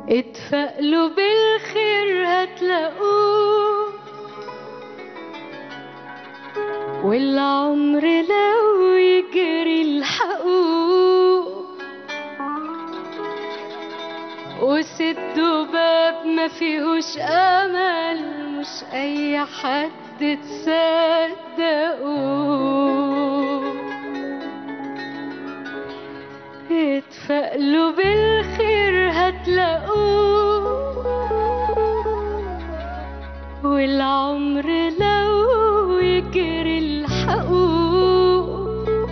اتفائلوا بالخير هتلاقوه والعمر لو يجري الحقوه وسدوا باب ما فيهوش امل مش اي حد تصدقوه اتفائلوا بالخير هتلاقوه والعمر لو يجري الحقوه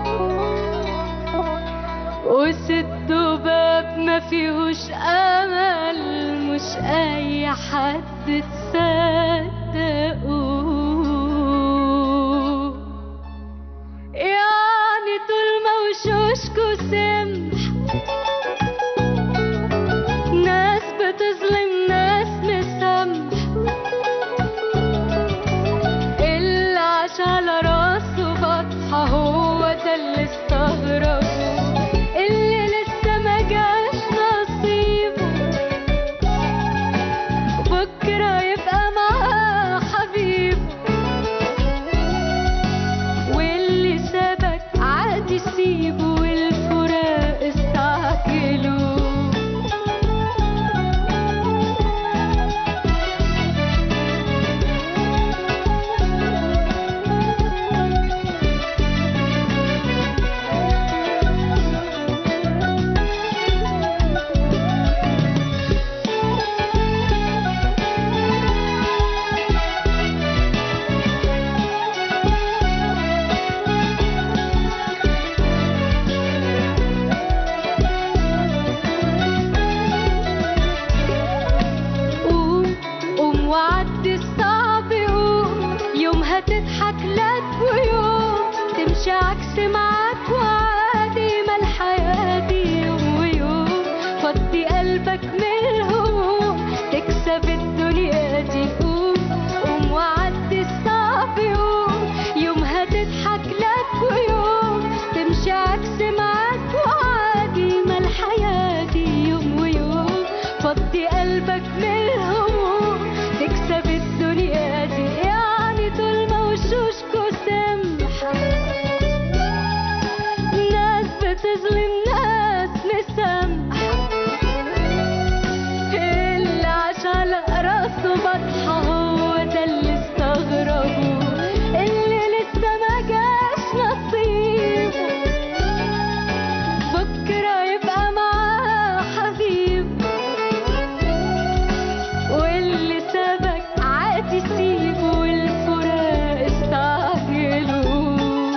وسدوا باب ما فيهوش امل مش اي حد تصدقوه يعني طول ما وشوشكوا سمح ناس بتظلم ناس مسامح اللي عاش على راسه بطحة هو ده اللي استغربه اللي لسه ما جاش نصيبه بكرة يبقى معاه حبيبه واللي سابك عادي سيبه والفراق استعجلوا قوم قوم وعدي الصعب قوم يوم هتضحك لك ويوم تمشي عكس معاك وعادي ما الحياة دي يوم ويوم فضي قلبك من الهموم تكسب الدنيا دي قوم قوم وعدي الصعب قوم يوم هتضحك لك ويوم تمشي عكس معاك وعادي ما الحياة دي يوم ويوم فضي قلبك من الهموم تكسب الدنيا دي يعني طول ما وشوشكوا سمحة ناس بتظلم ناس مسامحة اللي عاش على راسه بطحة هو ده اللي استغربه اللي لسه ما جاش نصيبه بكرة يبقى معاه حبيب واللي سابك عادي سيبه والفراق استعجلوا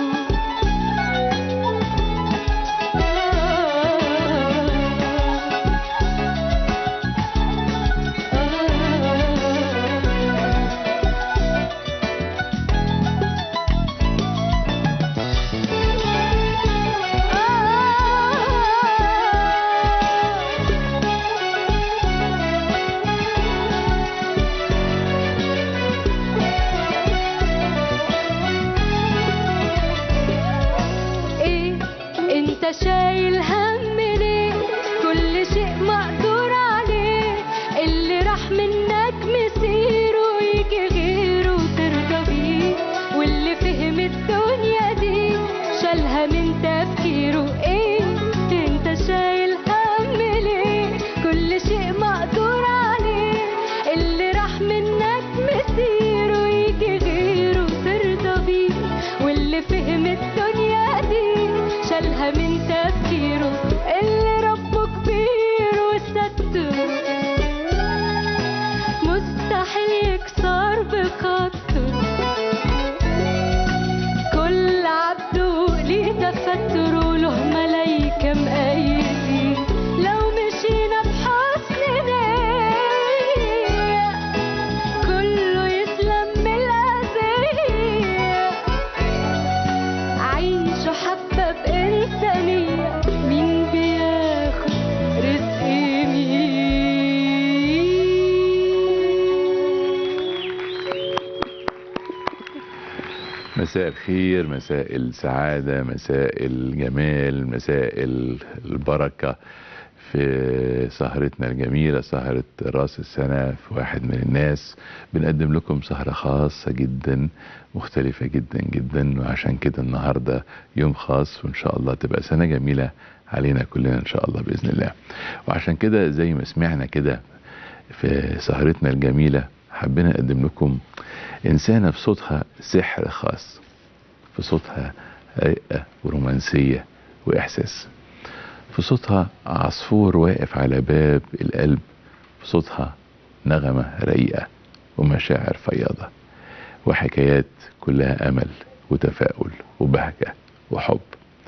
ايه انت شايل هم ليه كل شيء مقدور عليه اللي راح منك مسيره يجي غيره ترضى بيه واللي فهم الدنيا دي شالها من تفكيره ايه انت شايل هم ليه كل شيء مقدور عليه اللي راح منك مسيره يجي غيره ترضى بيه واللي فهم الدنيا دي شالها من تفكيره اللي ربه كبير وستر مستحيل يكسر بخاطر كل عبد ليه تفتر وله ملايكة مأيدين لو مشينا بحسن نية كله يسلم من الأذية عيشوا حبة بإنسانية مين بياخد رزق مين مساء الخير مساء السعادة مساء الجمال مساء ال- البركة في سهرتنا الجميلة سهرة راس السنة في واحد من الناس بنقدم لكم سهرة خاصة جدا مختلفة جدا جدا وعشان كده النهاردة يوم خاص وإن شاء الله تبقى سنة جميلة علينا كلنا إن شاء الله بإذن الله وعشان كده زي ما سمعنا كده في سهرتنا الجميلة حبينا نقدم لكم إنسانة في صوتها سحر خاص في صوتها رقة ورومانسية وإحساس في صوتها عصفور واقف على باب القلب في صوتها نغمة رقيقة ومشاعر فياضة وحكايات كلها أمل وتفاؤل وبهجة وحب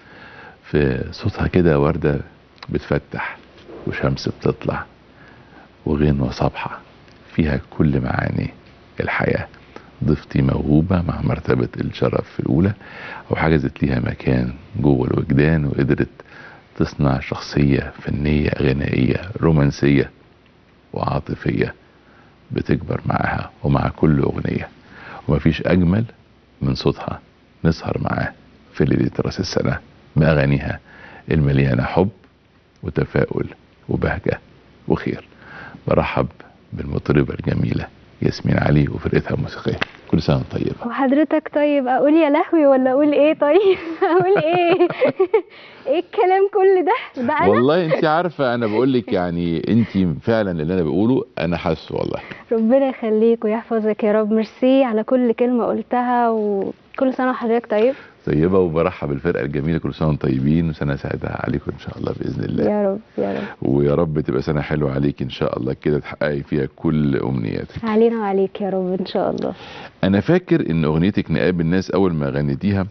في صوتها كده وردة بتفتح وشمس بتطلع وغنوة صبحة فيها كل معاني الحياة ضيفتي موهوبة مع مرتبة الشرف الأولى وحجزت ليها مكان جوه الوجدان وقدرت تصنع شخصية فنية غنائية رومانسية وعاطفية بتكبر معاها ومع كل أغنية ومفيش أجمل من صوتها نسهر معاه في ليلة راس السنة بأغانيها المليانة حب وتفاؤل وبهجة وخير برحب بالمطربة الجميلة ياسمين علي وفرقتها الموسيقية كل سنة وأنت طيبة وحضرتك طيب اقول يا لهوي ولا اقول ايه طيب اقول ايه ايه الكلام كل ده ده انا والله انت عارفة انا بقول لك يعني انت فعلا اللي انا بقوله انا حاسه والله ربنا يخليك ويحفظك يا رب ميرسي على كل كلمة قلتها وكل سنة وحضرتك طيب طيبة وبرحب بالفرقة الجميلة كل سنة وانتم طيبين وسنة سعيدة عليكم ان شاء الله بإذن الله يا رب يا رب ويا رب تبقى سنة حلوة عليك ان شاء الله كده تحققي فيها كل امنياتك علينا وعليك يا رب ان شاء الله انا فاكر ان اغنيتك نقاب الناس اول ما غنيتيها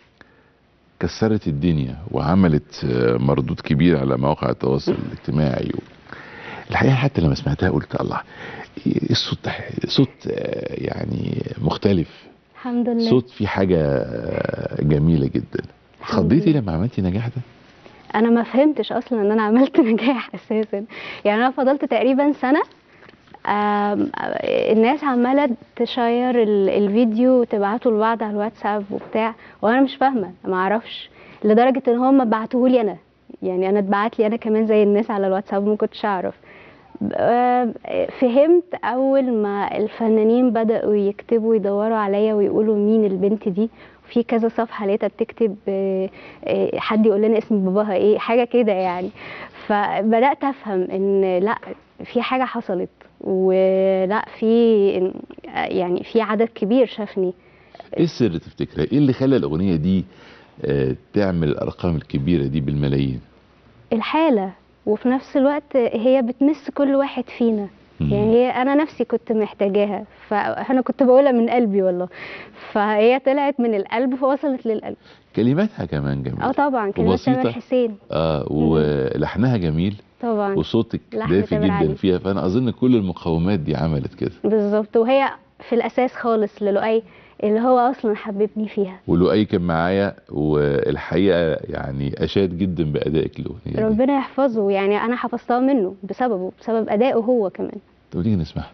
كسرت الدنيا وعملت آه، مردود كبير على مواقع التواصل الاجتماعي و... الحقيقه حتى لما سمعتها قلت الله إيه الصوت ده صوت آه، يعني مختلف الحمد لله صوت فيه حاجه آه، جميله جدا الحمد اتخضيتي لله. لما عملتي نجاح ده انا ما فهمتش اصلا ان انا عملت نجاح اساسا يعني انا فضلت تقريبا سنه آم، الناس عماله تشير ال- الفيديو وتبعته لبعض على الواتساب وبتاع وانا مش فاهمه ما اعرفش لدرجه ان هم بعتوه لي انا يعني انا اتبعت لي انا كمان زي الناس على الواتساب ما كنتش اعرف آم، فهمت اول ما الفنانين بداوا يكتبوا يدوروا عليا ويقولوا مين البنت دي في كذا صفحه لقيتها بتكتب آه، آه، حد يقول لنا اسم باباها ايه حاجه كده يعني فبدات افهم ان لا في حاجه حصلت ولا في يعني في عدد كبير شافني ايه السر تفتكري ايه اللي خلى الاغنيه دي آه، تعمل الارقام الكبيره دي بالملايين الحاله وفي نفس الوقت هي بتمس كل واحد فينا مم. يعني هي انا نفسي كنت محتاجاها فانا كنت بقولها من قلبي والله فهي طلعت من القلب فوصلت للقلب كلماتها كمان جميله اه طبعا كلمات وبسيطة. تامر حسين اه ولحنها جميل طبعا وصوتك لحن دافي تامر جدا علي. فيها فانا اظن كل المقومات دي عملت كده بالظبط وهي في الاساس خالص للؤي اللي هو اصلا حببني فيها ولؤي كان معايا والحقيقه يعني اشاد جدا بادائك الاغنيه دي ربنا يحفظه يعني انا حفظتها منه بسببه بسبب ادائه هو كمان طب تيجي نسمعها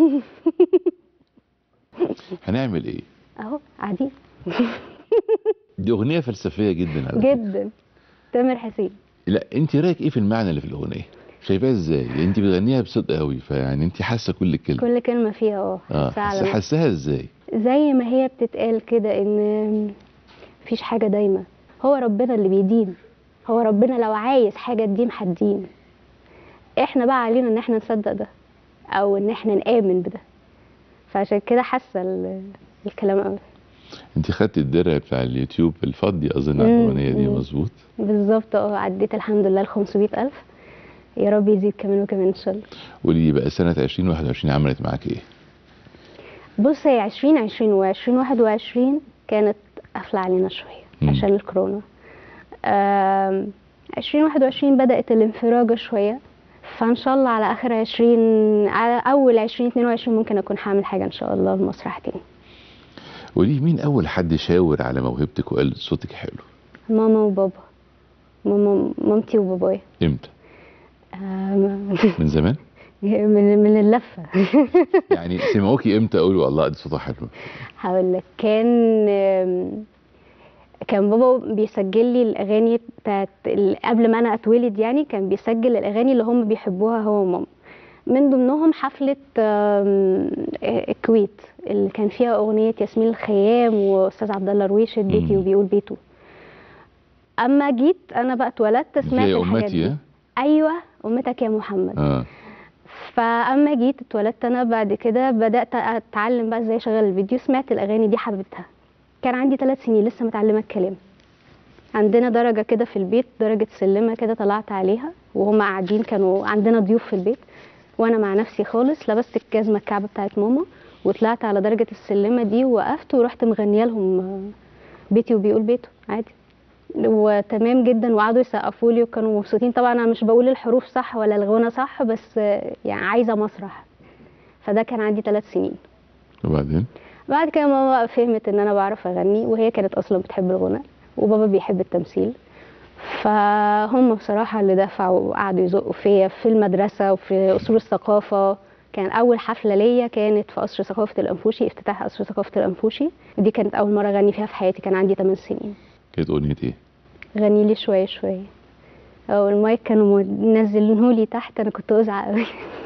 هنعمل ايه اهو قاعدين دي اغنيه فلسفيه جدا على فكرة. جدا تامر حسين لا انت رايك ايه في المعنى اللي في الاغنيه شايفاها ازاي انت بتغنيها بصدق قوي فيعني انت حاسه كل كلمه كل كلمه فيها اه اه فعلا حاساها ازاي زي ما هي بتتقال كده ان مفيش حاجه دايما هو ربنا اللي بيديم هو ربنا لو عايز حاجه تديم هتديم احنا بقى علينا ان احنا نصدق ده او ان احنا نآمن بده فعشان كده حاسه ال- الكلام قوي انت خدت الدرع بتاع اليوتيوب الفضي اظن على مم، الاغنيه دي مم. مظبوط بالظبط اه عديت الحمد لله ال 500 ألف يا رب يزيد كمان وكمان إن شاء الله قولي لي بقى سنه 2021 عملت معاك ايه بص هي 2020 و 2021 كانت قافلة علينا شوية مم. عشان الكورونا آم، 2021 بدأت الانفراجة شوية فإن شاء الله على آخر 20 على أول 2022 ممكن أكون هعمل حاجة إن شاء الله المسرح تاني قولي لي مين اول حد شاور على موهبتك وقال صوتك حلو ماما وبابا ماما مامتي وبابايا امتى آم، من زمان من من اللفة يعني سمعوكي امتى قولوا الله دي صوتها حلو هقول لك كان آم، كان بابا بيسجل لي الاغاني بتاعت ال- قبل ما انا اتولد يعني كان بيسجل الاغاني اللي هم بيحبوها هو وماما من ضمنهم حفلة آم، الكويت اللي كان فيها أغنية ياسمين الخيام وأستاذ عبد الله رويشة بيتي مم. وبيقول بيته أما جيت أنا بقى اتولدت سمعت هي الحاجات امتي دي ها؟ أيوه أمتك يا محمد اه فاما جيت اتولدت انا بعد كده بدات اتعلم بقى ازاي اشغل الفيديو سمعت الاغاني دي حبيتها كان عندي ثلاث سنين لسه متعلمه الكلام عندنا درجه كده في البيت درجه سلمه كده طلعت عليها وهم قاعدين كانوا عندنا ضيوف في البيت وانا مع نفسي خالص لبست الجزمه الكعبه بتاعت ماما وطلعت على درجه السلمه دي ووقفت ورحت مغنيه لهم آه، بيتي وبيقول بيته عادي وتمام جدا وقعدوا يسقفوا لي وكانوا مبسوطين طبعا انا مش بقول الحروف صح ولا الغنى صح بس آه، يعني عايزه مسرح فده كان عندي ثلاث سنين وبعدين بعد كده ماما فهمت ان انا بعرف اغني وهي كانت اصلا بتحب الغنى وبابا بيحب التمثيل فهم بصراحة اللي دفعوا وقعدوا يزقوا فيا في المدرسة وفي أصول الثقافة كان أول حفلة ليا كانت في قصر ثقافة الأنفوشي افتتاح قصر ثقافة الأنفوشي دي كانت أول مرة أغني فيها في حياتي كان عندي 8 سنين كانت اغنيه ايه؟ غني لي شوية شوية أو المايك كانوا منزلينهولي تحت أنا كنت أزعق قوي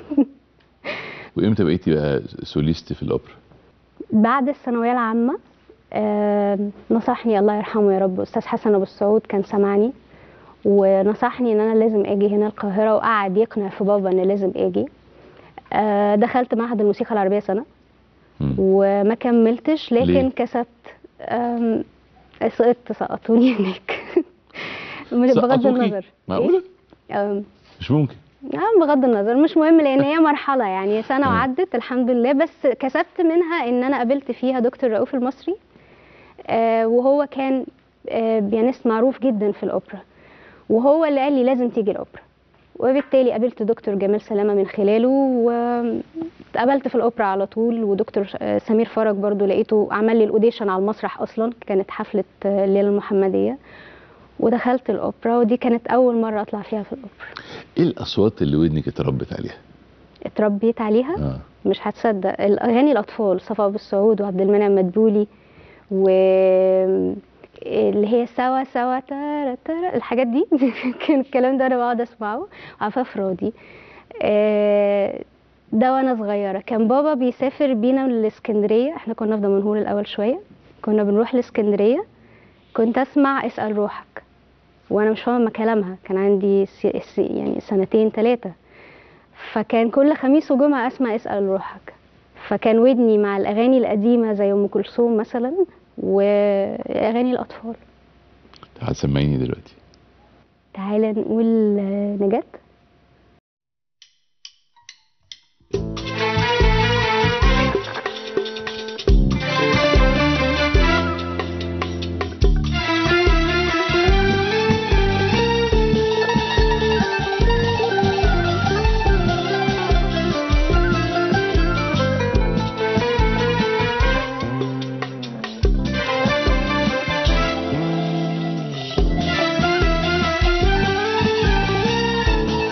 وامتى بقيتي بقى سوليست في الاوبرا؟ بعد الثانوية العامة آم، نصحني الله يرحمه يا رب أستاذ حسن أبو السعود كان سمعني ونصحني إن أنا لازم أجي هنا القاهرة وقعد يقنع في بابا إن لازم أجي آه، دخلت معهد الموسيقى العربية سنة مم. وما كملتش لكن ليه؟ كسبت آم، سقطت سقطوني هناك مش بغض سقطوكي؟ النظر معقوله؟ إيه؟ آم، مش ممكن نعم بغض النظر مش مهم لان هي مرحله يعني سنه مم. وعدت الحمد لله بس كسبت منها ان انا قابلت فيها دكتور رؤوف المصري آه وهو كان آه بيانست معروف جدا في الاوبرا وهو اللي قال لي لازم تيجي الاوبرا وبالتالي قابلت دكتور جمال سلامه من خلاله واتقابلت في الاوبرا على طول ودكتور آه، سمير فرج برضو لقيته عمل لي الاوديشن على المسرح اصلا كانت حفله آه، الليله المحمديه ودخلت الاوبرا ودي كانت اول مره اطلع فيها في الاوبرا ايه الاصوات اللي ودنك اتربت عليها؟ اتربيت عليها اه مش هتصدق الاغاني الاطفال صفاء ابو السعود وعبد المنعم مدبولي و اللي هي سوا سوا تارا تارا الحاجات دي كان الكلام ده انا بقعد اسمعه عفاف راضي آه، ده وانا صغيره كان بابا بيسافر بينا الاسكندريه احنا كنا في دمنهور الاول شويه كنا بنروح الاسكندريه كنت اسمع اسال روحك وانا مش فاهمه كلامها كان عندي س- س- يعني سنتين ثلاثه فكان كل خميس وجمعة أسمع اسأل روحك فكان ودني مع الأغاني القديمة زي أم كلثوم مثلا وأغاني الأطفال هتسمعيني دلوقتي تعالى نقول آه، نجاة Thank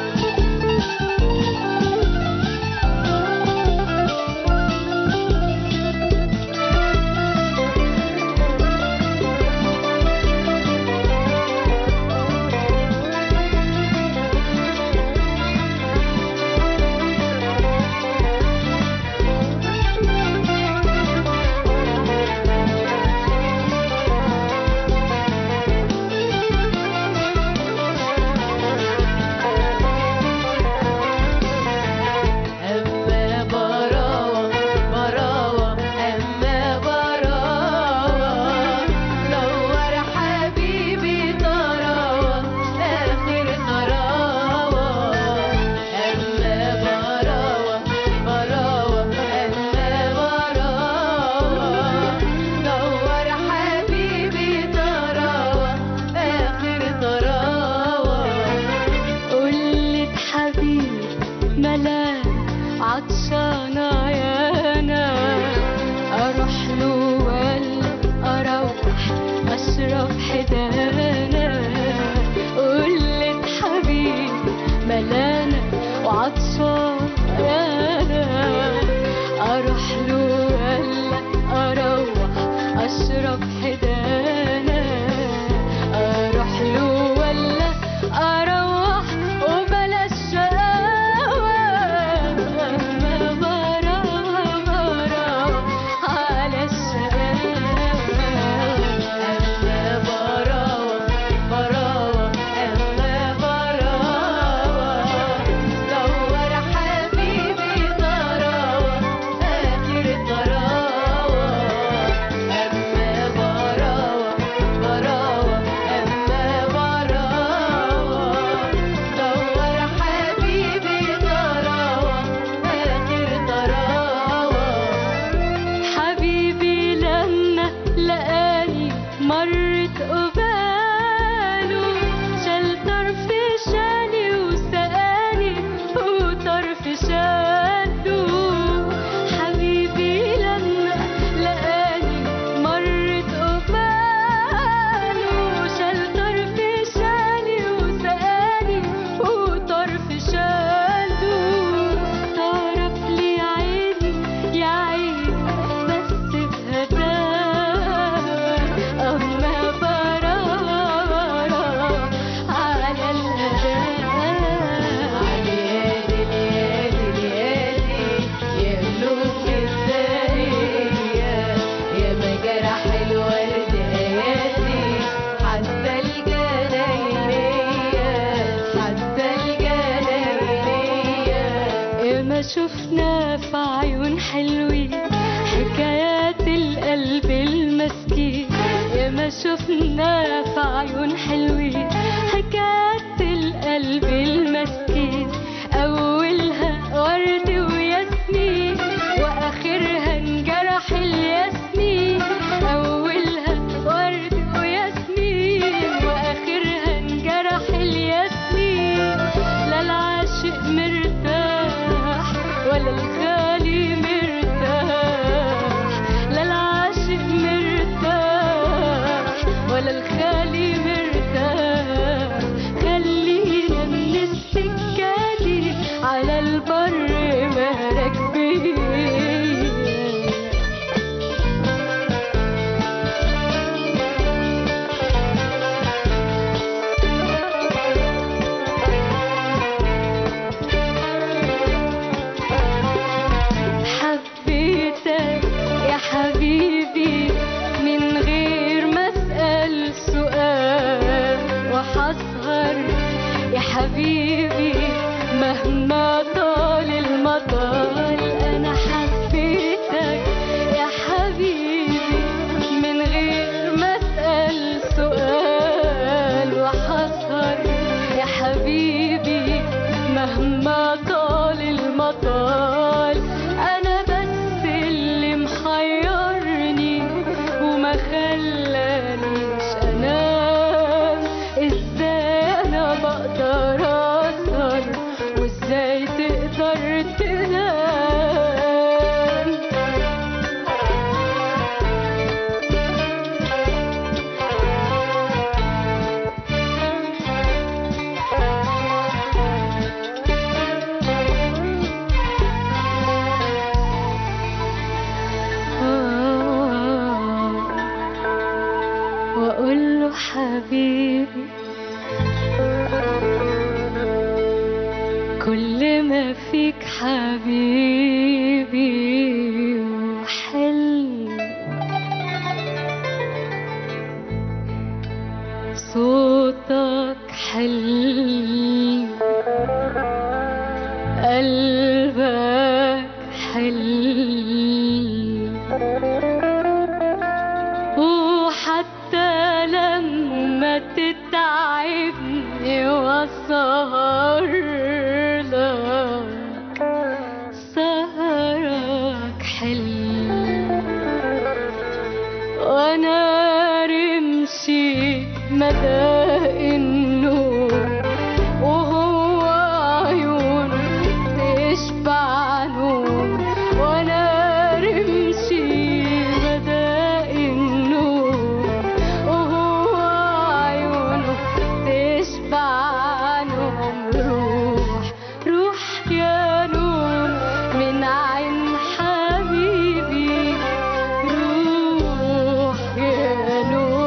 ما شفنا في عيون حلوين حكايات القلب المسكين يا ما شفنا في عيون حلوين حكايات القلب المسكين أولها ورد وياسمين وآخرها انجرح الياسمين أولها ورد وياسمين وآخرها انجرح الياسمين لا العاشق مرتاح ولا الخالي مرتاح لا العاشق مرتاح ولا الخالي مرتاح خلينا من السكة دي على البر مراكبين حبيتك يا حبيبي من غير ما اسال سؤال وحسهر يا حبيبي مهما طال المطال انا حبيتك يا حبيبي من غير ما اسال سؤال وحسهر يا حبيبي مهما طال المطال انا بس اللي محيرني وما خلانيش انام ازاي انا بقدر اسهر وازاي تقدر تنام واقول له حبيبي كل ما فيك حبيبي وحلو صوتك حلو قلبك حلو وحتى لما تتعبني واسهر لك سهرك حلو وانا رمشي مدى النور وهو عيون تشبع نور وانا رمشي مدى النور وهو عيونه تشبع نور روح روح يا نور من عين حبيبي روح يا نور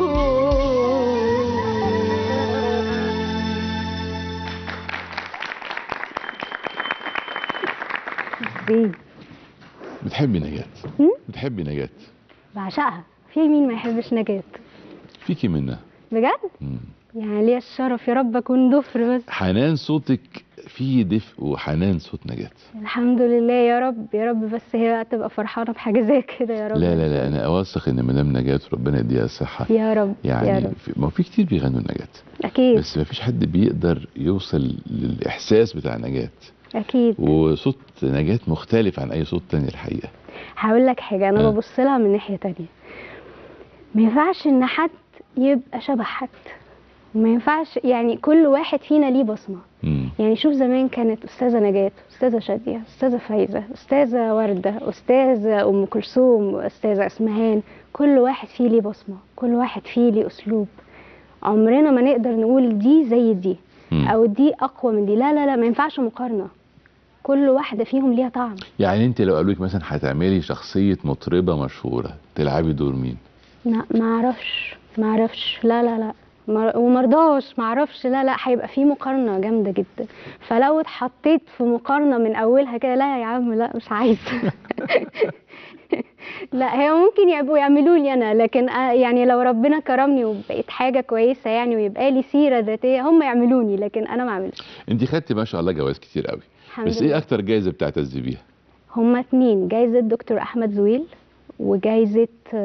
دي بتحبي نجاة هم؟ بتحبي نجاة بعشقها في مين ما يحبش نجاة فيكي منها بجد مم. يعني ليا الشرف يا رب اكون ضفر بس حنان صوتك فيه دفء وحنان صوت نجاة الحمد لله يا رب يا رب بس هي تبقى فرحانه بحاجه زي كده يا رب لا لا لا انا واثق ان مدام نجاة ربنا يديها الصحة يا رب يا يعني رب في ما في كتير بيغنوا نجاة اكيد بس ما فيش حد بيقدر يوصل للاحساس بتاع نجاة اكيد وصوت نجاة مختلف عن اي صوت تاني الحقيقة هقول لك حاجه انا آه. ببص لها من ناحيه تانية ما ينفعش ان حد يبقى شبه حد ما ينفعش يعني كل واحد فينا ليه بصمه مم. يعني شوف زمان كانت استاذه نجاة استاذه شاديه استاذه فايزه استاذه ورده استاذه ام كلثوم استاذه اسمهان كل واحد فيه ليه بصمه كل واحد فيه ليه اسلوب عمرنا ما نقدر نقول دي زي دي مم. او دي اقوى من دي لا لا لا ما ينفعش مقارنه كل واحده فيهم ليها طعم يعني انت لو قالوا لك مثلا هتعملي شخصية مطربة مشهورة تلعبي دور مين؟ لا ما اعرفش ما اعرفش لا لا لا ما- ومرضاش ما اعرفش لا لا هيبقى في مقارنه جامده جدا فلو اتحطيت في مقارنه من اولها كده لا يا عم لا مش عايزه لا هي ممكن يبقوا يعملوا لي انا لكن آه يعني لو ربنا كرمني وبقيت حاجه كويسه يعني ويبقى لي سيره ذاتيه هم يعملوني لكن انا ما اعملش انت خدتي ما شاء الله جوائز كتير قوي الحمد بس لله ايه اكتر جايزه بتعتزي بيها هما اتنين جايزة دكتور أحمد زويل وجايزة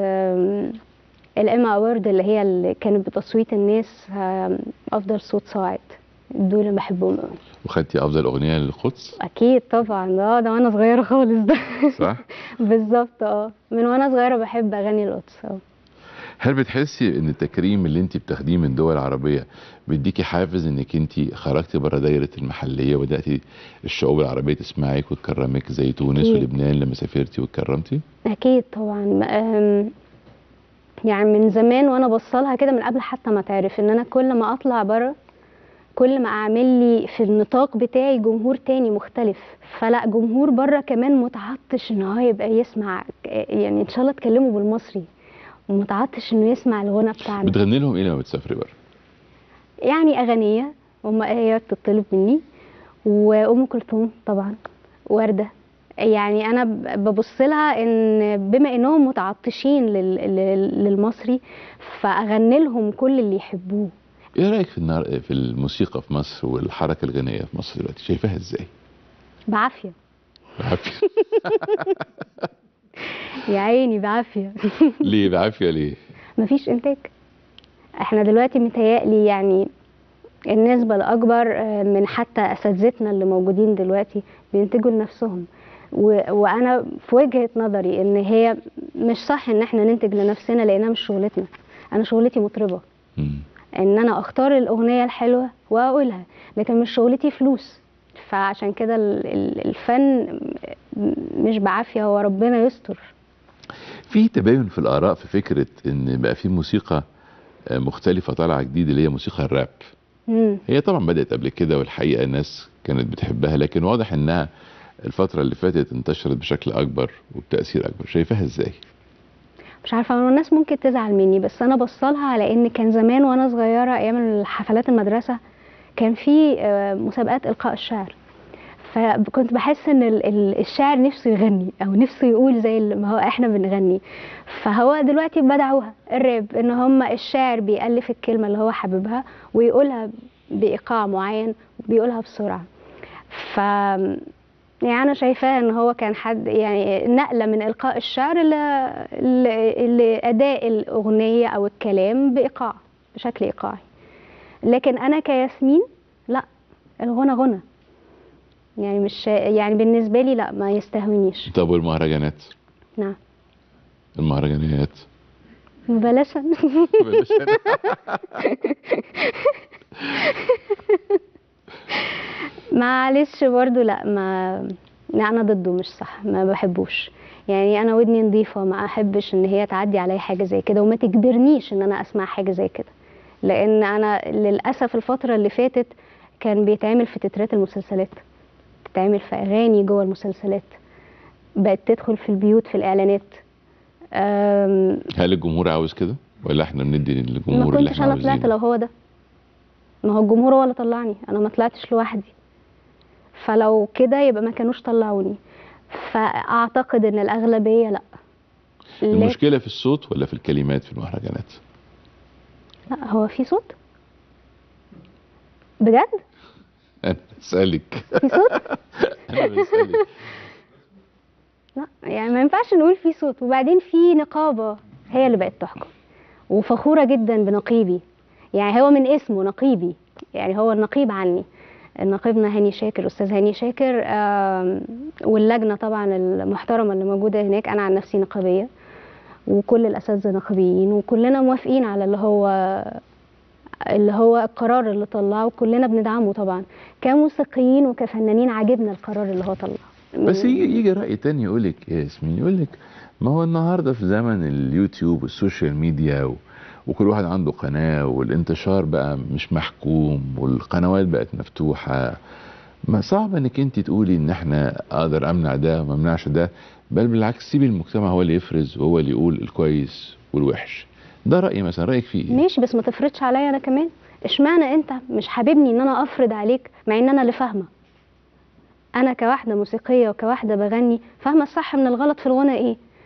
الإما أورد اللي هي اللي كانت بتصويت الناس آم، أفضل صوت صاعد دول اللي بحبهم قوي وخدتي افضل اغنيه للقدس أكيد طبعا ده ده وأنا صغيرة خالص ده صح بالظبط اه من وأنا صغيرة بحب أغني القدس اه هل بتحسي ان التكريم اللي انت بتاخديه من دول عربيه بيديكي حافز انك انت خرجتي بره دايره المحليه وبداتي الشعوب العربيه تسمعك وتكرمك زي تونس أكيد. ولبنان لما سافرتي واتكرمتي أكيد طبعا أم، يعني من زمان وأنا بصلها كده من قبل حتى ما تعرف إن أنا كل ما أطلع بره كل ما أعمل لي في النطاق بتاعي جمهور تاني مختلف فلا جمهور بره كمان متعطش إن هو يبقى يسمع يعني إن شاء الله اتكلموا بالمصري ومتعطش إنه يسمع الغنى بتاعنا بتغني لهم ايه لما بتسافري بره يعني أغنية هم هي بتطلب مني وأم كلثوم طبعا وردة يعني أنا ب- ببص لها إن بما إنهم متعطشين لل- لل- للمصري فأغني لهم كل اللي يحبوه ايه رايك في النهار في الموسيقى في مصر والحركه الغنائيه في مصر دلوقتي شايفاها ازاي بعافية بعافيه يا عيني بعافية ليه بعافيه ليه مفيش إنتاج إحنا دلوقتي متهيألي يعني النسبة الأكبر آه، من حتى أساتذتنا اللي موجودين دلوقتي بينتجوا لنفسهم و... وأنا في وجهة نظري إن هي مش صح إن إحنا ننتج لنفسنا لأنها مش شغلتنا أنا شغلتي مطربة مم. إن أنا أختار الأغنية الحلوة وأقولها لكن مش شغلتي فلوس فعشان كده ال- ال- الفن م- مش بعافية هو ربنا يستر في تباين في الاراء في فكره ان بقى في موسيقى آه، مختلفه طالعه جديد اللي هي موسيقى الراب مم. هي طبعا بدات قبل كده والحقيقه الناس كانت بتحبها لكن واضح انها الفتره اللي فاتت انتشرت بشكل اكبر وبتاثير اكبر شايفاها ازاي مش عارفه هو الناس ممكن تزعل مني بس انا بصلها على ان كان زمان وانا صغيره ايام الحفلات المدرسه كان في آه، مسابقات القاء الشعر فكنت بحس ان ال- ال- الشاعر نفسه يغني او نفسه يقول زي ال- ما هو احنا بنغني فهو دلوقتي بدعوها الراب ان هم الشاعر بيألف الكلمه اللي هو حاببها ويقولها بايقاع معين بيقولها بسرعه ف يعني انا شايفاه ان هو كان حد يعني نقله من القاء الشعر ل... ل... لاداء الاغنيه او الكلام بايقاع بشكل ايقاعي لكن انا كياسمين لا الغنى غنى يعني مش يعني بالنسبه لي لا ما يستهونيش طب والمهرجانات نعم المهرجانات بلاش بلاش أنا. معلش برضو لا ما لا انا ضده مش صح ما بحبوش يعني انا ودني نظيفه ما احبش ان هي تعدي عليا حاجه زي كده وما تجبرنيش ان انا اسمع حاجه زي كده لان انا للاسف الفتره اللي فاتت كان بيتعمل في تترات المسلسلات بتتعمل في اغاني جوه المسلسلات بقت تدخل في البيوت في الاعلانات أم، هل الجمهور عاوز كده ولا احنا بندي ما للجمهور اللي كنتش احنا انا طلعت عاوزينه لو هو ده ما هو الجمهور هو اللي طلعني انا ما طلعتش لوحدي فلو كده يبقى ما كانوش طلعوني فاعتقد ان الاغلبيه لا لا, المشكله في الصوت ولا في الكلمات في المهرجانات لا هو في صوت بجد انا بسالك في صوت انا بسالك لا يعني ما ينفعش نقول في صوت وبعدين في نقابه هي اللي بقت تحكم وفخوره جدا بنقيبي يعني هو من اسمه نقيبي يعني هو النقيب عني نقيبنا هاني شاكر استاذ هاني شاكر آم، واللجنه طبعا المحترمه اللي موجوده هناك انا عن نفسي نقابيه وكل الاساتذه نقابيين وكلنا موافقين على اللي هو اللي هو القرار اللي طلعه وكلنا بندعمه طبعا كموسيقيين وكفنانين عاجبنا القرار اللي هو طلعه بس يجي يجي راي تاني يقول لك ايه يا ياسمين يقول لك ما هو النهارده في زمن اليوتيوب والسوشيال ميديا و... وكل واحد عنده قناه والانتشار بقى مش محكوم والقنوات بقت مفتوحه ما صعب انك انت تقولي ان احنا اقدر امنع ده وما امنعش ده بل بالعكس سيبي المجتمع هو اللي يفرز وهو اللي يقول الكويس والوحش ده رايي مثلا رايك فيه ايه ماشي بس ما تفرضش عليا انا كمان اشمعنى انت مش حاببني ان انا افرض عليك مع ان انا اللي فاهمه انا كواحده موسيقيه وكواحده بغني فاهمه الصح من الغلط في الغنى ايه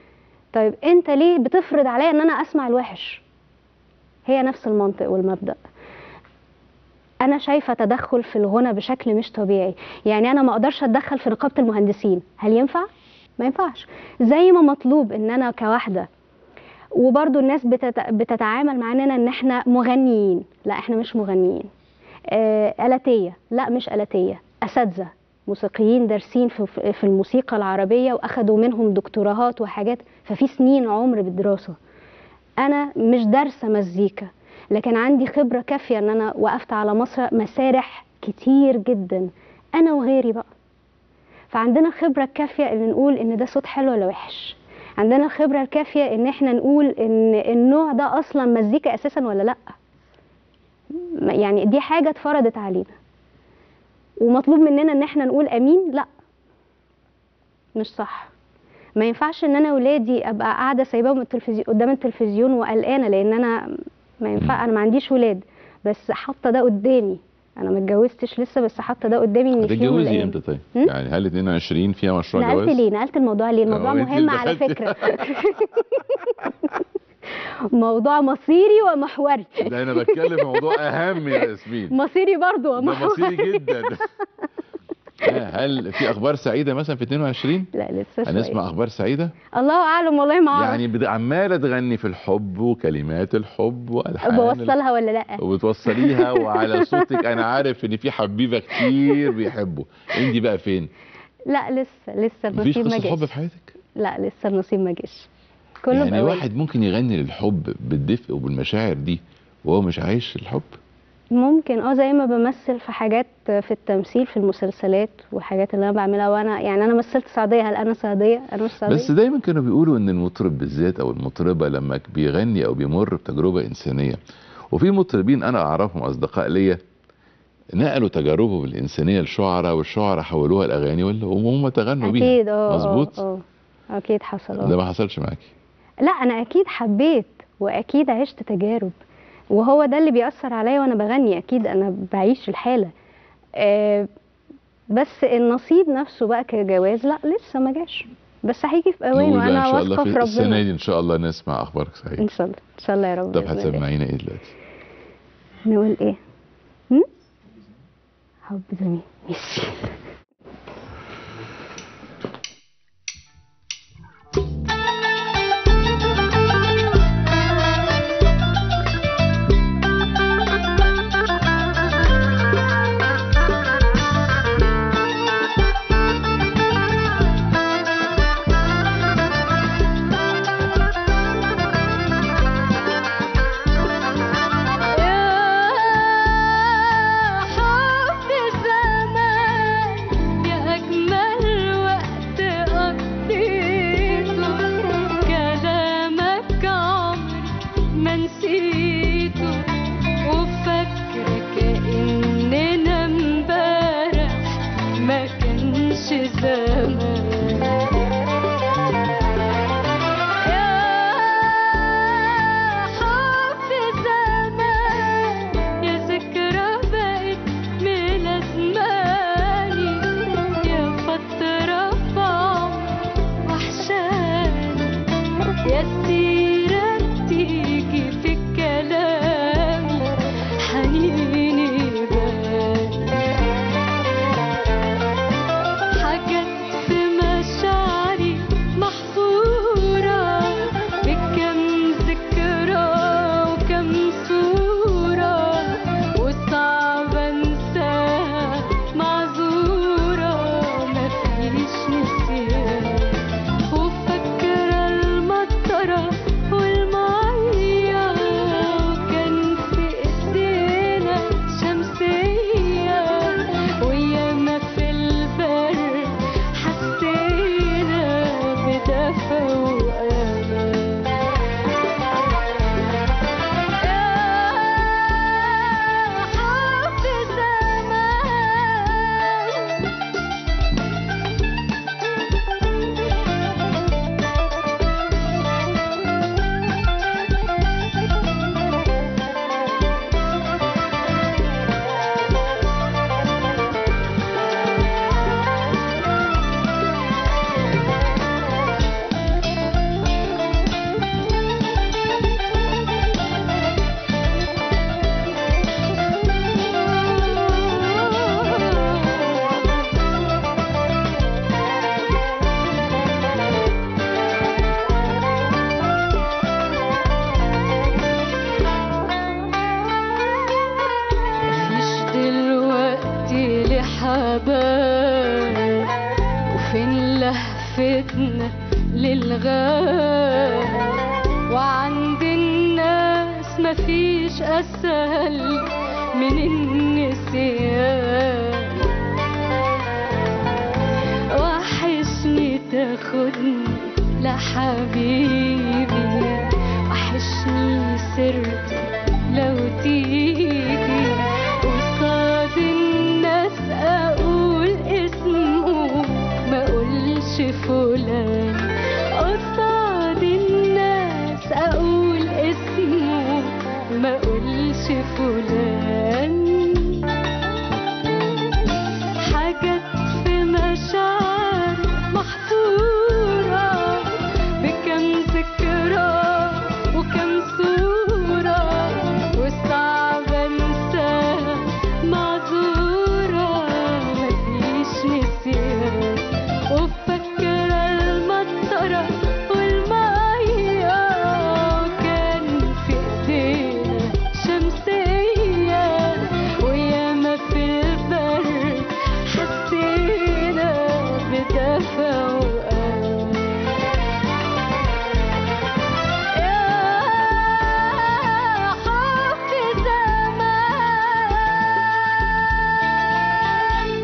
طيب انت ليه بتفرض عليا ان انا اسمع الوحش هي نفس المنطق والمبدأ انا شايفه تدخل في الغنى بشكل مش طبيعي يعني انا ما اقدرش اتدخل في نقابه المهندسين هل ينفع ما ينفعش زي ما مطلوب ان انا كواحده وبرضو الناس بتت... بتتعامل معانا ان احنا مغنيين لا احنا مش مغنيين آه آلاتية لا مش آلاتية أساتذة موسيقيين دارسين في, في الموسيقى العربية وأخدوا منهم دكتوراهات وحاجات ففي سنين عمر بالدراسة أنا مش دارسة مزيكا لكن عندي خبرة كافية ان انا وقفت على مسرح مسارح كتير جدا انا وغيري بقى فعندنا الخبرة الكافية ان نقول ان ده صوت حلو ولا وحش عندنا الخبرة الكافية ان احنا نقول ان النوع ده اصلا مزيكا اساسا ولا لا يعني دي حاجة اتفرضت علينا ومطلوب مننا ان احنا نقول امين لا مش صح ما ينفعش ان انا ولادي ابقى قاعده سايباهم التلفزيون قدام التلفزيون وقلقانه لان انا ما ينفع انا ما عنديش ولاد بس حاطه ده قدامي انا ما اتجوزتش لسه بس حاطه ده قدامي ان في يوم من هتتجوزي الأيام- امتى طيب؟ هم؟ يعني هل 22 فيها مشروع نقلت جواز؟ ليه نقلت الموضوع ليه الموضوع هو أنت مهم على دخلتي- فكره موضوع مصيري ومحوري ده انا بتكلم في موضوع اهم يا ياسمين مصيري برضو ده ومحوري مصيري جدا هل في اخبار سعيده مثلا في 22 لا لسه شوية. هنسمع اخبار سعيده الله اعلم والله ما اعرف يعني بد- عماله تغني في الحب وكلمات الحب والحان بوصلها ولا لا وبتوصليها وعلى صوتك انا عارف ان في حبيبه كتير بيحبوا انت بقى فين لا لسه لسه مفيش النصيب ما قصه حب جاش في حياتك لا لسه النصيب ما جاش كله يعني بأوان. واحد ممكن يغني للحب بالدفء وبالمشاعر دي وهو مش عايش الحب ممكن اه زي ما بمثل في حاجات في التمثيل في المسلسلات وحاجات اللي انا بعملها وانا يعني انا مثلت سعوديه هل انا سعوديه انا مش سعوديه بس دايما كانوا بيقولوا ان المطرب بالذات او المطربه لما بيغني او بيمر بتجربه انسانيه وفي مطربين انا اعرفهم اصدقاء ليا نقلوا تجاربهم الانسانيه لشعراء والشعراء حولوها لاغاني ولا- وهم تغنوا بيها اكيد اه مظبوط اه اه اكيد حصل ده اه ما حصلش معاكي لا انا اكيد حبيت واكيد عشت تجارب وهو ده اللي بيأثر عليا وانا بغني اكيد انا بعيش الحاله آه بس النصيب نفسه بقى كجواز لا لسه ما جاش بس هيجي في اوان نقول بقى ان وانا شاء الله واثقه في في السنه ربنا دي ان شاء الله نسمع اخبارك سعيد ان شاء الله ان شاء الله يا رب طب بإذن الله. هتسمعينا ايه دلوقتي نقول ايه هم؟ حب زميل ميسي يا حب زمان عبال وفين لهفتنا للغاب وعند الناس مفيش أسهل من النسيان وحشني تاخدني لحبيبي وحشني سيرتي لو تيجي قصاد الناس اقول اسمه ما اقولش فلان قصاد الناس اقول اسمه ما اقولش فلان حاجات في مشاعر محفورة بكم ذكرى وكم صورة وصعب انساها معذورة مفيش نسيان وفاكرة المطرة والمية وكان في ايدينا شمسية وياما في البرد حسينا بدفى وقلب يا حب زمان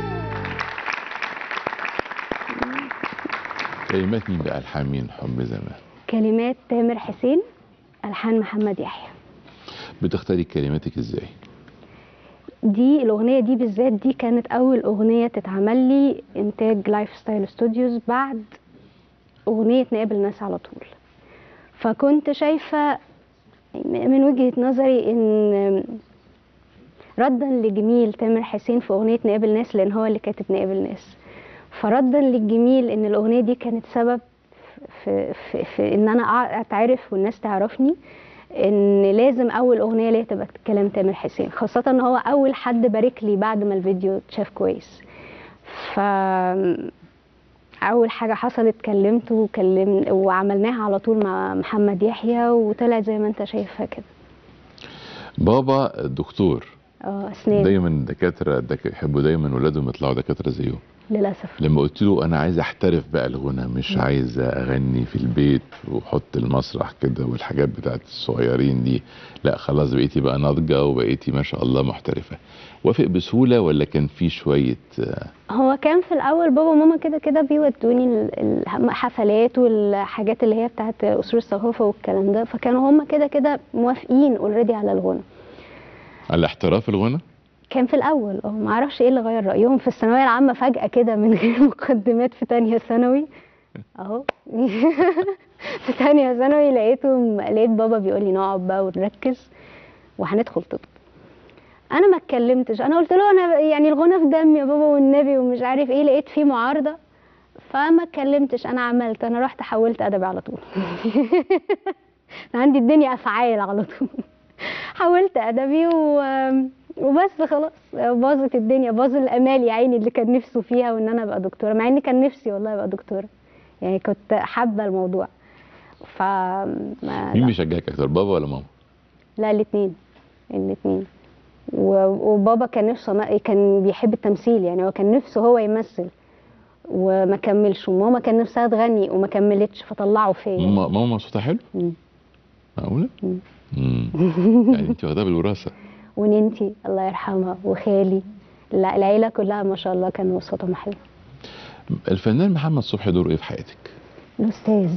كلمات مين بقى الحان مين حب زمان كلمات تامر حسين الحان محمد يحيى بتختاري كلماتك ازاي دي الاغنيه دي بالذات دي كانت اول اغنيه تتعمل لي انتاج لايف ستايل ستوديوز بعد اغنيه نقابل الناس على طول فكنت شايفه من وجهه نظري ان ردا لجميل تامر حسين في اغنيه نقابل ناس لان هو اللي كاتب نقابل ناس فردا للجميل ان الاغنيه دي كانت سبب في, في, في ان انا أع- اتعرف والناس تعرفني ان لازم اول اغنيه ليا تبقى كلام تامر حسين خاصه ان هو اول حد بارك لي بعد ما الفيديو اتشاف كويس ف اول حاجه حصلت كلمته وكلم وعملناها على طول مع محمد يحيى وطلعت زي ما انت شايفها كده بابا دكتور اه اسنان دايما الدكاتره دك... يحبوا دايما ولادهم يطلعوا دكاتره زيهم للاسف لما قلت له انا عايز احترف بقى الغنى مش عايز اغني في البيت واحط المسرح كده والحاجات بتاعت الصغيرين دي لا خلاص بقيتي بقى ناضجه وبقيتي ما شاء الله محترفه وافق بسهوله ولا كان في شويه آه، هو كان في الاول بابا وماما كده كده بيودوني ال- الحفلات والحاجات اللي هي بتاعت اصول الثقافه والكلام ده فكانوا هم كده كده موافقين اوريدي على الغنى على احتراف الغنى كان في الاول اه ما اعرفش ايه اللي غير رايهم في الثانويه العامه فجاه كده من غير مقدمات في تانية ثانوي اهو في تانية ثانوي لقيتهم لقيت بابا بيقول لي نقعد بقى ونركز وهندخل طب انا ما اتكلمتش انا قلت له انا يعني الغنى في دمي يا بابا والنبي ومش عارف ايه لقيت فيه معارضه فما اتكلمتش انا عملت انا رحت حولت ادبي على طول أنا عندي الدنيا افعال على طول حولت ادبي و... وبس خلاص باظت الدنيا باظ الامال يا عيني اللي كان نفسه فيها وان انا ابقى دكتوره مع اني كان نفسي والله ابقى دكتوره يعني كنت حابه الموضوع ف ما- مين بيشجعك اكتر بابا ولا ماما لا الاثنين الاثنين وبابا كان نفسه ما- كان بيحب التمثيل يعني هو كان نفسه هو يمثل وما كملش وماما كان نفسها تغني وما كملتش فطلعوا فيا ماما ماما صوتها حلو مم. معقوله مم. امم يعني انت واخداها بالوراثه وننتي الله يرحمها وخالي لا العيله كلها ما شاء الله كانوا صوتهم حلو الفنان محمد صبحي دوره ايه في حياتك الاستاذ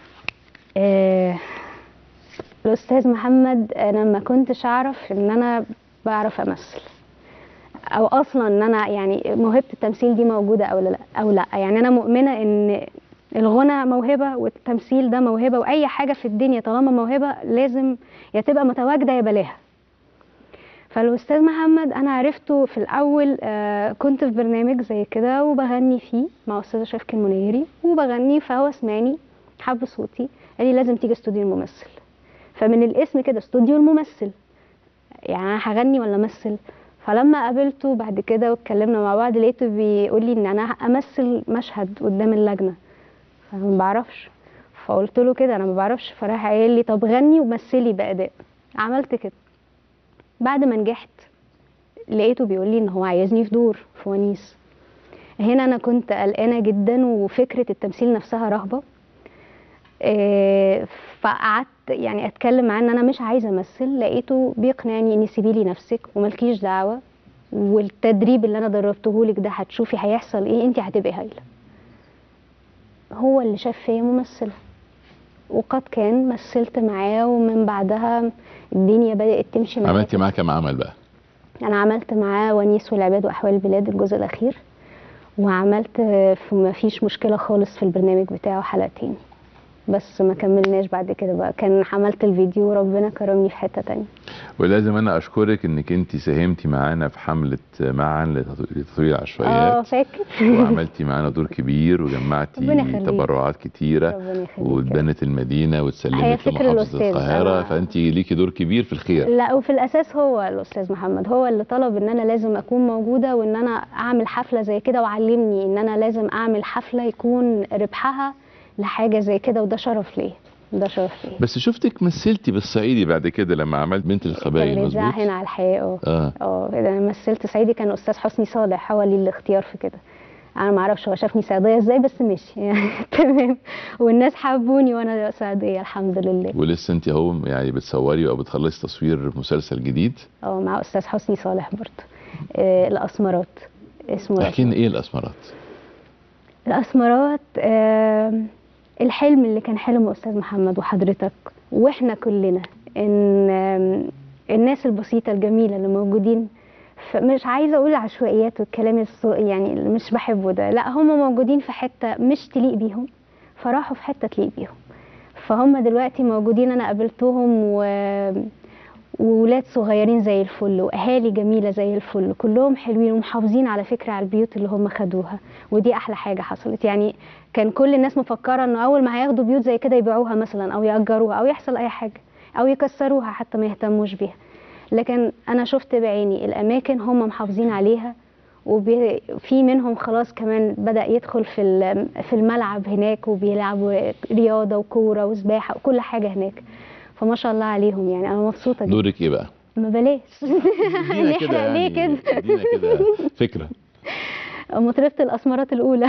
آه الاستاذ محمد انا ما كنتش اعرف ان انا بعرف امثل او اصلا ان انا يعني موهبه التمثيل دي موجوده او لا او لا يعني انا مؤمنه ان الغنى موهبه والتمثيل ده موهبه واي حاجه في الدنيا طالما موهبه لازم يا تبقى متواجده يا بلاها فالاستاذ محمد انا عرفته في الاول آه كنت في برنامج زي كده وبغني فيه مع استاذه شفكي المنيري وبغني فهو سمعني حب صوتي قال لي لازم تيجي استوديو الممثل فمن الاسم كده استوديو الممثل يعني انا هغني ولا امثل فلما قابلته بعد كده واتكلمنا مع بعض لقيته بيقول لي ان انا امثل مشهد قدام اللجنه فانا ما بعرفش فقلت له كده انا ما بعرفش فراح قايل لي طب غني ومثلي باداء عملت كده بعد ما نجحت لقيته بيقول لي ان هو عايزني في دور في ونيس هنا انا كنت قلقانه جدا وفكره التمثيل نفسها رهبه آه، فقعدت يعني اتكلم معاه ان انا مش عايزه امثل لقيته بيقنعني اني سيبي لي نفسك وملكيش دعوه والتدريب اللي انا دربته لك ده هتشوفي هيحصل ايه انت هتبقي هايله هو اللي شاف فيا ممثله وقد كان مثلت معاه ومن بعدها الدنيا بدأت تمشي معاه عملتي معاه كام عمل بقى انا عملت معاه ونيس والعباد واحوال البلاد الجزء الاخير وعملت في ما فيش مشكله خالص في البرنامج بتاعه حلقتين بس ما كملناش بعد كده بقى كان عملت الفيديو وربنا كرمني في حته تانية ولازم انا اشكرك انك انت ساهمتي معانا في حمله معا لتط- لتطوير اه العشوائيات فاكر وعملتي معانا دور كبير ربنا وجمعتي يخليك. تبرعات كتيره ربنا يخليك واتبنت المدينه هي واتسلمت فكر لمحافظه الأستاذ. القاهره أنا- فانت ليكي دور كبير في الخير لا وفي الاساس هو الاستاذ محمد هو اللي طلب ان انا لازم اكون موجوده وان انا اعمل حفله زي كده وعلمني ان انا لازم اعمل حفله يكون ربحها لحاجه زي كده وده شرف ليا ده شرف ليا بس شفتك مثلتي بالصعيدي بعد كده لما عملت بنت كان الخبايل بيذاع مظبوط هنا على الحقيقه اه اه اه انا مثلت صعيدي كان استاذ حسني صالح هو اللي الاختيار في كده انا ما اعرفش هو شافني صعيديه ازاي بس مشي يعني تمام والناس حبوني وانا صعيديه الحمد لله ولسه انت اهو يعني بتصوري او بتخلصي تصوير مسلسل جديد اه مع استاذ حسني صالح برضه آه الاسمرات اسمه احكي لنا ايه الاسمرات الأسمرات آم، الحلم اللي كان حلم أستاذ محمد وحضرتك وإحنا كلنا إن آم، الناس البسيطة الجميلة اللي موجودين ف- مش عايزة أقول عشوائيات والكلام السوء يعني اللي مش بحبه ده لا هم موجودين في حتة مش تليق بيهم فراحوا في حتة تليق بيهم فهم دلوقتي موجودين أنا قابلتهم و وولاد صغيرين زي الفل واهالي جميله زي الفل كلهم حلوين ومحافظين على فكره على البيوت اللي هم خدوها ودي احلى حاجه حصلت يعني كان كل الناس مفكره انه اول ما هياخدوا بيوت زي كده يبيعوها مثلا او ياجروها او يحصل اي حاجه او يكسروها حتى ما يهتموش بيها لكن انا شفت بعيني الاماكن هم محافظين عليها وفي منهم خلاص كمان بدا يدخل في ال- في الملعب هناك وبيلعبوا رياضه وكوره وسباحه وكل حاجه هناك فما شاء الله عليهم يعني انا مبسوطه جدا دورك ايه بقى ما بلاش ادينا كده نحرق ليه يعني كده ادينا كده فكره مطربة الأسمرات الأولى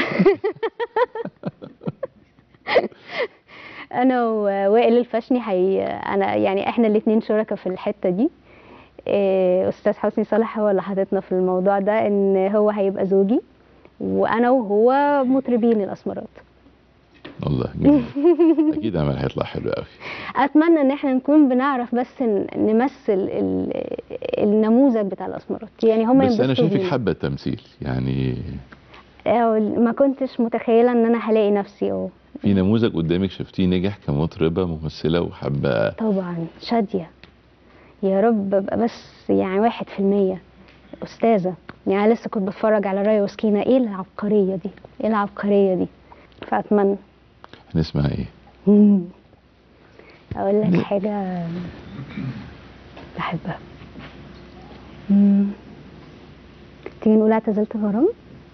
أنا ووائل الفشني حي... أنا يعني إحنا الاتنين شركاء في الحتة دي إيه، أستاذ حسني صالح هو اللي حاططنا في الموضوع ده إن هو هيبقى زوجي وأنا وهو مطربين الأسمرات والله جميل اكيد عمل هيطلع حلو قوي أتمنى إن إحنا نكون بنعرف بس ن- نمثل ال... النموذج بتاع الأسمرات يعني هم بس انا ينبسطوا شايفك بينا. حابه التمثيل يعني آه، ما كنتش متخيلة إن أنا هلاقي نفسي أه في نموذج قدامك شفتيه نجح كمطربه ممثله وحابه طبعا شادية يا رب ابقى بس يعني واحد في المية أستاذة يعني أنا لسه كنت بتفرج على رايا وسكينة إيه العبقرية دي إيه العبقرية دي فأتمنى هنسمع ايه مم. أقول لك حاجة بحبها مم. تيجي نقول اعتزلت الغرام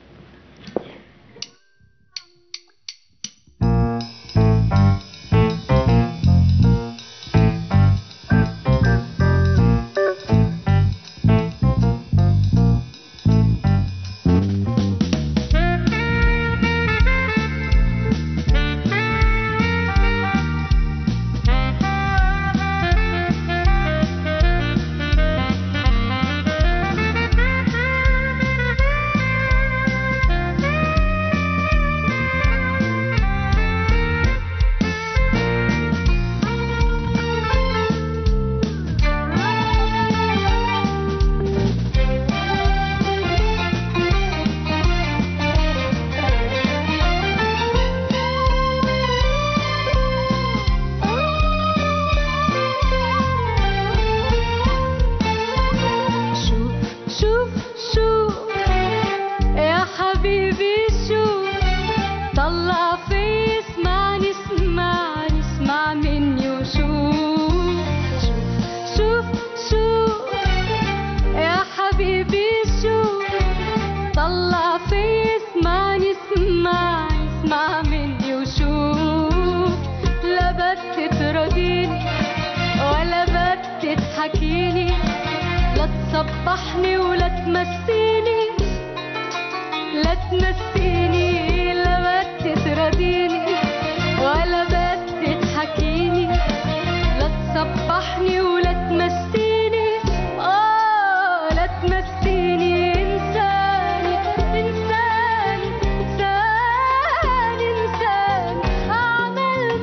شوف شوف شوف يا حبيبي شوف طلع في اسمعني اسمعني اسمع مني وشوف شوف شوف شوف يا حبيبي شوف طلع في اسمعني اسمعني اسمع مني وشوف لا بس تراضيني ولا بس تضحكيني لا تصبحني ولا تمسيني لا تمسيني لا بس تراضيني ولا بس تضحكيني لا تصبحني ولا تمسيني اه لا تمسيني انسان انسان انسان انسان اعمل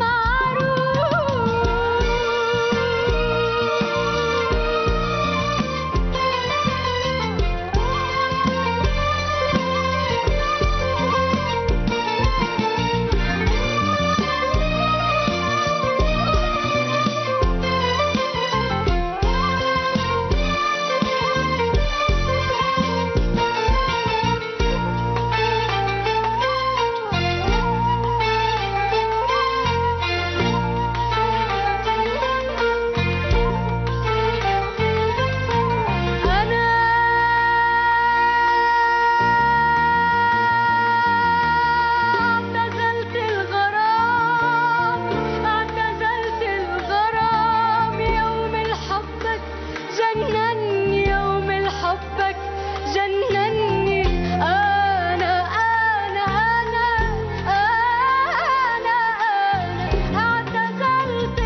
انا اعتزلت الغرام اعتزلت الغرام يوم الحبك جنني يوم الحبك جنني انا انا انا انا انا اعتزلت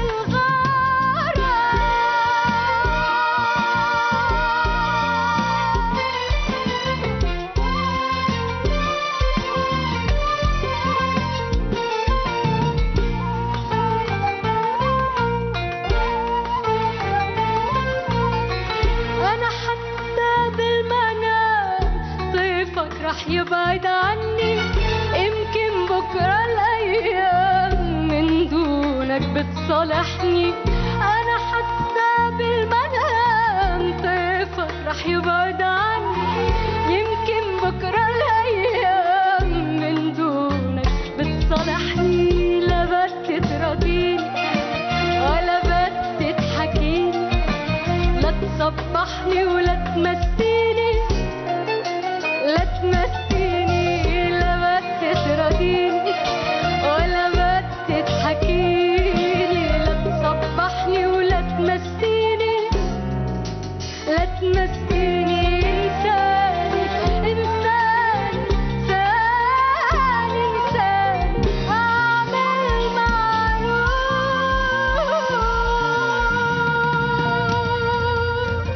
أنا حتى بالمنام طيفك رح يبعد عني يمكن بكرة الأيام من دونك بتصالحني أنا حتى بالمنام طيفك رح يبعد عني يمكن بكرة الأيام من دونك بتصالحني لا بس تراضيني ولا بس تضحكيني لا تصبحني ولا تمسيني لا تمسيني لا بس تراضيني ولا بس تضحكيني لا تصبحني ولا تمسيني لا تمسيني إنسان إنسان إنسان إنسان أعمل معروف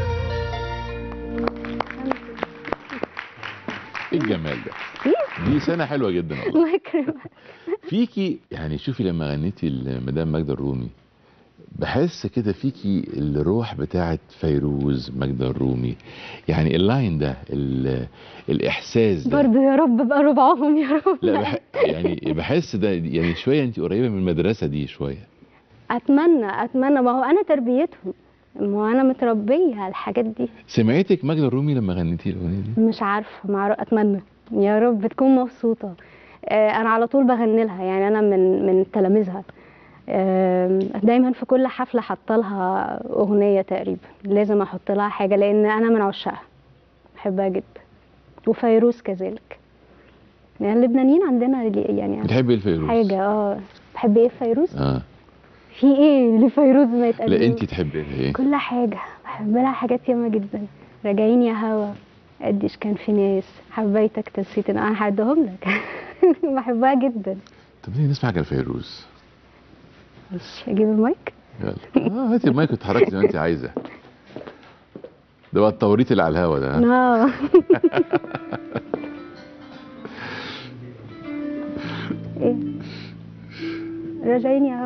ايه الجمال ده دي سنه حلوه جدا والله الله يكرمك فيكي يعني شوفي لما غنيتي لمدام ماجدة الرومي بحس كده فيكي الروح بتاعت فيروز ماجدة الرومي يعني اللاين ده ال- الاحساس ده برضه يا رب بقى ربعهم يا رب لا بح يعني بحس ده يعني شويه انت قريبه من المدرسه دي شويه اتمنى اتمنى ما هو انا تربيتهم ما هو انا متربيه على الحاجات دي سمعتك ماجدة الرومي لما غنيتي الاغنيه دي مش عارفه مع اتمنى يا رب تكون مبسوطه آه، انا على طول بغني لها يعني انا من من تلاميذها آم، دايما في كل حفله حاطه لها اغنيه تقريبا لازم احط لها حاجه لان انا من عشاقها بحبها جدا وفيروز كذلك يعني اللبنانيين عندنا لي- يعني بتحبي ايه الفيروز حاجه اه بحب ايه فيروز اه في ايه لفيروز ما يتقدمش لا انت تحبي ايه كل حاجة بحب لها حاجات ياما جدا راجعين يا هوا قديش كان في ناس حبيتك تنسيت انا هعدهم لك بحبها جدا طب ليه نسمع حاجه لفيروز مش اجيب المايك يلا اه هاتي المايك وتحركي زي ما انت عايزه ده بقى التوريط اللي على الهوا ده ها؟ اه ايه راجعين يا